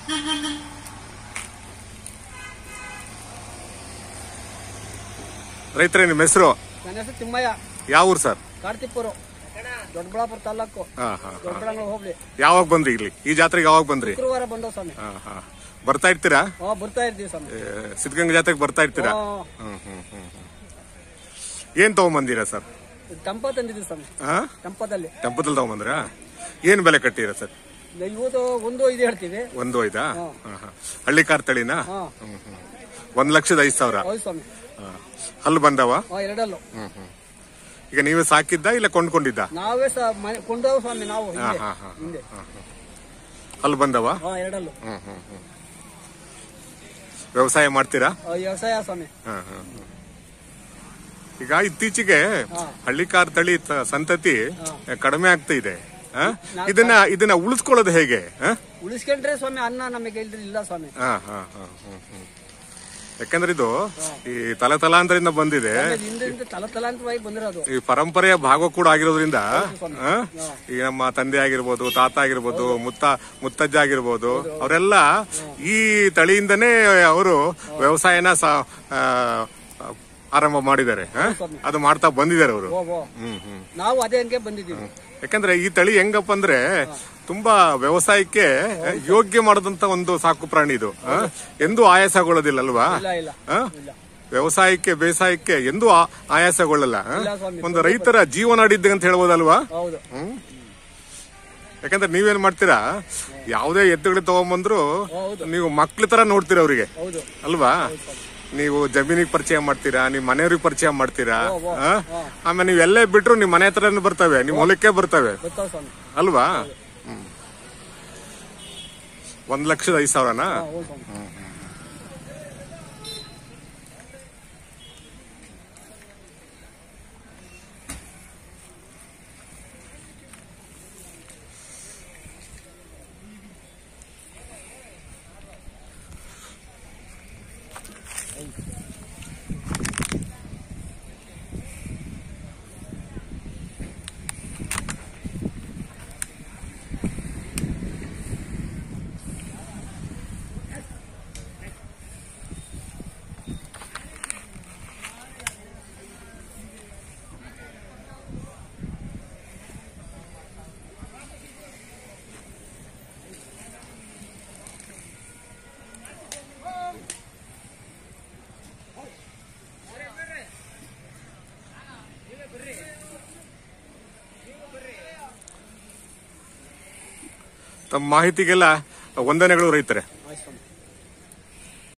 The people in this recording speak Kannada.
ರೈತರೇ ನಿಮ್ಮ ಹೆಸರು ನನ್ನ ಹೆಸರು ತಿಮ್ಮಯ್ಯ ಯಾವ ಊರು ಸರ್ ಕಾರ್ತಿಪುರು ದೊಡ್ಡಬಳ್ಳಾಪುರ ತಾಲೂಕು ಹಾ ಹಾ ದೊಡ್ಡಬಳ್ಳಾಂಗ್ಳ ಹೋಗ್ಲಿ ಯಾವಾಗ ಬಂದ್ರಿ ಇಲ್ಲಿ ಈ ಜಾತ್ರೆಗೆ ಯಾವಾಗ ಬಂದ್ರಿ ಶುಕ್ರವಾರ ಬಂದೋ ಸ್ವಾಮಿ ಹಾ ಹಾ ಬರ್ತಾ ಇರ್ತೀರಾ ಹಾ ಬರ್ತಾ ಇರ್ತೀವಿ ಸ್ವಾಮಿ ಏ, ಸಿದ್ಧಗಂಗಾ ಜಾತ್ರೆಗೆ ಬರ್ತಾ ಇರ್ತೀರಾ ಹಾ, ಹ್ಮ್ ಹ್ಮ್ ಹ್ಮ್ ಹ್ಮ್. ಏನ್ ತಗೊಂಬಂದಿರಾ ಸರ್ ಟೆಂಪ ತಂದಿದ್ದೀವಿ ಸ್ವಾಮಿ ಹಾ ಟೆಂಪದಲ್ಲಿ ಟೆಂಪದಲ್ಲಿ ತಗೊಂಬಂದ್ರಾ ಏನ್ ಬೆಲೆ ಕಟ್ಟಿರಾ ಸರ್ ಇವತ್ತು ಒಂದು ಇದು ಹೇಳ್ತೀವಿ ಒಂದು ಐದಾ ಹಾ, ಹಾ. ಹಳ್ಳಿ ಕಾರ್ ತಳಿನಾ ಹಾ ಹ್ಮ್ ಹ್ಮ್ ಒಂದ್ ಲಕ್ಷದ ಐದ್ ಸಾವಿರ ಹೌದು ಸ್ವಾಮಿ ಹಾ. ಹಲ್ಲು ಬಂದವ ಹಾ ಎರಡಲ್ಲೂ ಹ್ಮ್ ಹ್ಮ್ ಈಗ ನೀವೇ ಸಾಕಿದ್ದ ಇಲ್ಲ ಕೊಂಡ್ಕೊಂಡಿದ್ದ ನಾವೇ ಸ ಮನೆ- ಕೊಂಡೋವು ಸ್ವಾಮಿ ನಾವು ಹಿಂದೆ ಹಾ, ಹಾ, ಹಿಂದೆ ಹಲ್ಲು ಬಂದವ ಹಾ ಎರಡಲ್ಲೂ ಹ್ಮ್ ಹ್ಮ್ ಹ್ಮ್ ವ್ಯವಸಾಯ ಮಾಡ್ತೀರಾ ಆ, ವ್ಯವಸಾಯ ಸ್ವಾಮಿ ಹಾ, ಹಾ, ಹಾ. ಈಗ ಇತ್ತೀಚೆಗೆ ಹಾ. ಹಳ್ಳಿಕಾರ್ ತಳಿ ತ- ಸಂತತಿ ಕಡಿಮೆ ಆಗ್ತಾ ಇದೆ ಆ? ಇದನ್ನ ಇದನ್ನ ಉಳಿಸ್ಕೊಳ್ಳೋದು ಹೇಗೆ ಆ? ಉಳಿಸ್ಕೊಂಡ್ರೆ ಸ್ವಾಮಿ ಅನ್ನ ನಮಗೆ ಇಲ್ದ್ರೆ ಇಲ್ಲ ಸ್ವಾಮಿ ಹಾ, ಹಾ, ಹಾ, ಹ್ಮ್, ಹ್ಮ್. ಯಾಕಂದ್ರೆ ಇದು ಈ ತಲೆ ತಲಾಂತರಿಂದ ಬಂದಿದೆ ಆಮೇಲೆ ಹಿಂದಿಂದ ತಲ ತಲಾಂತರವಾಗಿ ಬಂದಿರೋದು ಈ ಪರಂಪರೆಯ ಭಾಗ ಕೂಡ ಆಗಿರೋದ್ರಿಂದ ಸ್ವಾಮಿ. ಆ? ಈ ನಮ್ಮ ತಂದೆ ಆಗಿರ್ಬೋದು ತಾತ ಆಗಿರ್ಬೋದು ಮುತ್ತ ಮುತ್ತಜ್ಜ ಆಗಿರ್ಬೋದು ಅವರೆಲ್ಲ ಈ ತಳಿಯಿಂದನೇ ಅವರು ವ್ಯವಸಾಯನ ಸ- ಆ, ಆರಂಭ ಮಾಡಿದ್ದಾರೆ ಆ? ಅದು ಮಾಡ್ತಾ ಬಂದಿದ್ದಾರೆ ಅವರು ಓ ಓ ಹ್ಮ್ ಹ್ಮ್ ನಾವು ಅದೇ ಹಂಗೆ ಬಂದಿದ್ದೀವಿ ಯಾಕಂದ್ರೆ ಈ ತಳಿ ಹೆಂಗಪ್ಪ ಅಂದ್ರೆ ತುಂಬಾ ವ್ಯವಸಾಯಕ್ಕೆ ಯೋಗ್ಯ ಮಾಡದಂತ ಒಂದು ಸಾಕು ಪ್ರಾಣಿ ಇದು ಆ? ಎಂದೂ ಆಯಾಸಗೊಳ್ಳೋದಿಲ್ಲ ಅಲ್ವಾ ಇಲ್ಲ ಇಲ್ಲ ಆ? ವ್ಯವಸಾಯಕ್ಕೆ ಬೇಸಾಯಕ್ಕೆ ಎಂದೂ ಆ- ಆಯಾಸಗೊಳ್ಳಲ್ಲ ಆ? ಇಲ್ಲ ಸ್ವಾಮಿ. ಒಂದು ರೈತರ ಜೀವನಾಡಿದ್ದೆ ಅಂತ ಹೇಳ್ಬೋದಲ್ವಾ ಹೌದು ಹ್ಮ್ ಯಾಕಂದ್ರೆ ನೀವೇನ್ ಮಾಡ್ತೀರಾ ಯಾವುದೇ ಎತ್ತುಗಳು ತಗೊಂಬಂದ್ರು ಹೌದು. ನೀವು ಮಕ್ಳ ತರ ನೋಡ್ತೀರಾ ಅವ್ರಿಗೆ ಹೌದು ಅಲ್ವಾ ನೀವು ಜಮೀನಿಗೆ ಪರಿಚಯ ಮಾಡ್ತೀರಾ ನಿಮ್ ಮನೆಯವ್ರಿಗೆ ಪರಿಚಯ ಮಾಡ್ತೀರಾ ಆ? ಆಮೇಲೆ ನೀವು ಎಲ್ಲೇ ಬಿಟ್ರು ನಿಮ್ ಮನೆ ಹತ್ರನೇ ಬರ್ತವೆ ನಿಮ್ ಹೊಲಕ್ಕೆ ಬರ್ತವೆ ಗೊತ್ತಾವ ಸ್ವಾಮಿ ಅಲ್ವಾ ಹ್ಮ್. ಒಂದ್ ಲಕ್ಷದ ಐದ್ ಸಾವಿರನಾ ಹಾ, ಹೌದು ಸ್ವಾಮಿ ತಮ್ಮ ಮಾಹಿತಿಗೆಲ್ಲ ವಂದನೆಗಳು ರೈತರೆ